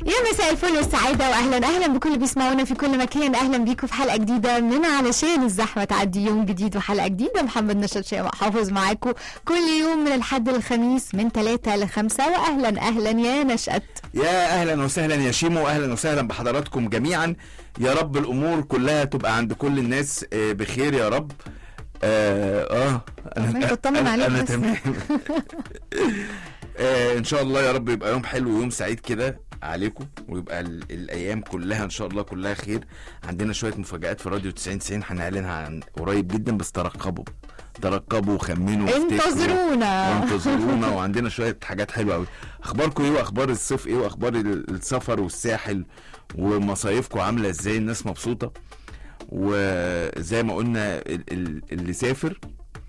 يا مساء الفل والسعادة وأهلا أهلا بكل اللي بيسمعونا في كل مكان أهلا بيكم في حلقة جديدة من علشان الزحمة تعدي يوم جديد وحلقة جديدة محمد نشاط شيماء حافظ معاكم كل يوم من الحد للخميس من 3 ل 5 وأهلا أهلا يا نشأت يا اهلا وسهلا يا شيمو واهلا وسهلا بحضراتكم جميعا يا رب الامور كلها تبقى عند كل الناس آه، بخير يا رب اه, آه عمال بطمن انا, عليك أنا بس. تمام آه ان شاء الله يا رب يبقى يوم حلو ويوم سعيد كده عليكم ويبقى ال- الايام كلها ان شاء الله كلها خير عندنا شويه مفاجات في راديو 90 90 هنعلنها عن قريب جدا بس ترقبوا ترقبوا وخمنوا وافتكروا. انتظرونا وانتظرونا وعندنا شويه حاجات حلوه قوي اخباركم ايه واخبار الصيف ايه واخبار ال- السفر والساحل ومصايفكم عامله ازاي الناس مبسوطه وزي ما قلنا ال- ال- اللي سافر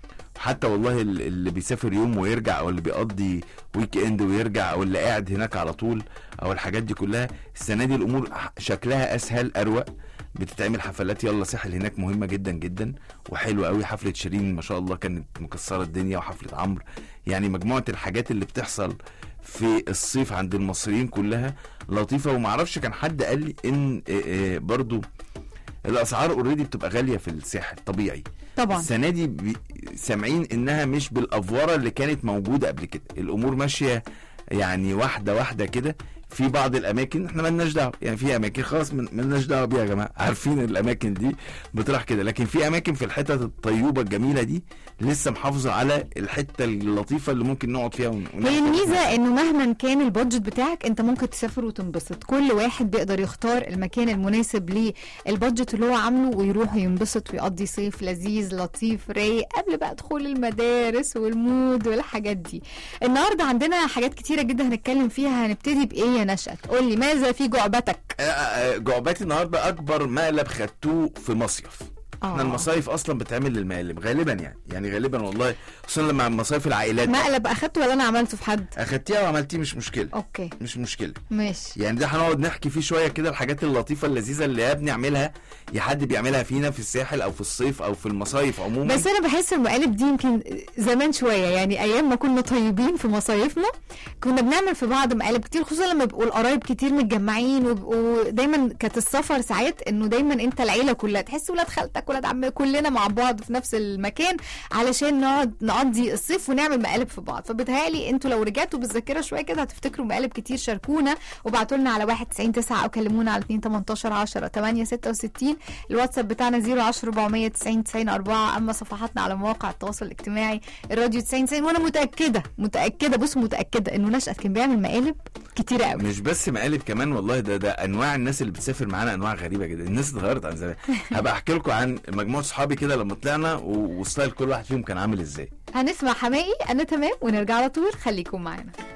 حتى والله ال- اللي بيسافر يوم ويرجع او اللي بيقضي ويك اند ويرجع او اللي قاعد هناك على طول او الحاجات دي كلها السنه دي الامور ح- شكلها اسهل اروق بتتعمل حفلات يلا ساحل هناك مهمه جدا جدا وحلوه قوي حفله شيرين ما شاء الله كانت مكسره الدنيا وحفله عمرو يعني مجموعه الحاجات اللي بتحصل في الصيف عند المصريين كلها لطيفه ومعرفش كان حد قال لي ان آه، آه، برضو الاسعار اوريدي بتبقى غاليه في الساحل طبيعي طبعا السنه دي بي- سامعين انها مش بالافوره اللي كانت موجوده قبل كده الامور ماشيه يعني واحده واحده كده في بعض الاماكن احنا مالناش دعوه يعني في اماكن خلاص من- مالناش دعوه بيها يا جماعه عارفين الاماكن دي بتروح كده لكن في اماكن في الحتت الطيوبه الجميله دي لسه محافظه على الحته اللطيفه اللي ممكن نقعد فيها ون- ونحكي هي فيها. الميزه انه مهما كان البادجت بتاعك انت ممكن تسافر وتنبسط كل واحد بيقدر يختار المكان المناسب للبادجت اللي هو عامله ويروح ينبسط ويقضي صيف لذيذ لطيف رايق قبل بقى دخول المدارس والمود والحاجات دي النهارده عندنا حاجات كتيره جدا هنتكلم فيها هنبتدي بايه يا نشأت قول لي ماذا في جعبتك آه، آه، جعباتي النهارده اكبر مقلب خدتوه في مصيف احنا آه. المصايف اصلا بتعمل للمقالب غالبا يعني يعني غالبا والله خصوصا لما مصايف العائلات مقلب اخدته ولا انا عملته في حد اخدتيها وعملتيه مش مشكله اوكي مش مشكله ماشي يعني ده هنقعد نحكي فيه شويه كده الحاجات اللطيفه اللذيذه اللي يا بنعملها يا حد بيعملها فينا في الساحل او في الصيف او في المصايف عموما بس انا بحس المقالب دي يمكن زمان شويه يعني ايام ما كنا طيبين في مصايفنا كنا بنعمل في بعض مقالب كتير خصوصا لما يبقوا القرايب كتير متجمعين ويبقوا دايما كانت السفر ساعات انه دايما انت العيله كلها تحس ولاد خالتك ولاد عم كلنا مع بعض في نفس المكان علشان نقعد نقضي الصيف ونعمل مقالب في بعض فبتهيألي انتوا لو رجعتوا بالذاكره شويه كده هتفتكروا مقالب كتير شاركونا وابعتوا لنا على 1 9 او كلمونا على 2 18 10 8 66 الواتساب بتاعنا 010 490 90 4 اما صفحاتنا على مواقع التواصل الاجتماعي الراديو 90 90 وانا متاكده متاكده بص متاكده انه نشأت كان بيعمل مقالب كتيره قوي مش بس مقالب كمان والله ده ده انواع الناس اللي بتسافر معانا انواع غريبه جدا الناس اتغيرت عن زمان هبقى احكي لكم عن مجموعه صحابي كده لما طلعنا و- وستايل كل واحد فيهم كان عامل ازاي هنسمع حمائي انا تمام ونرجع على طول خليكم معانا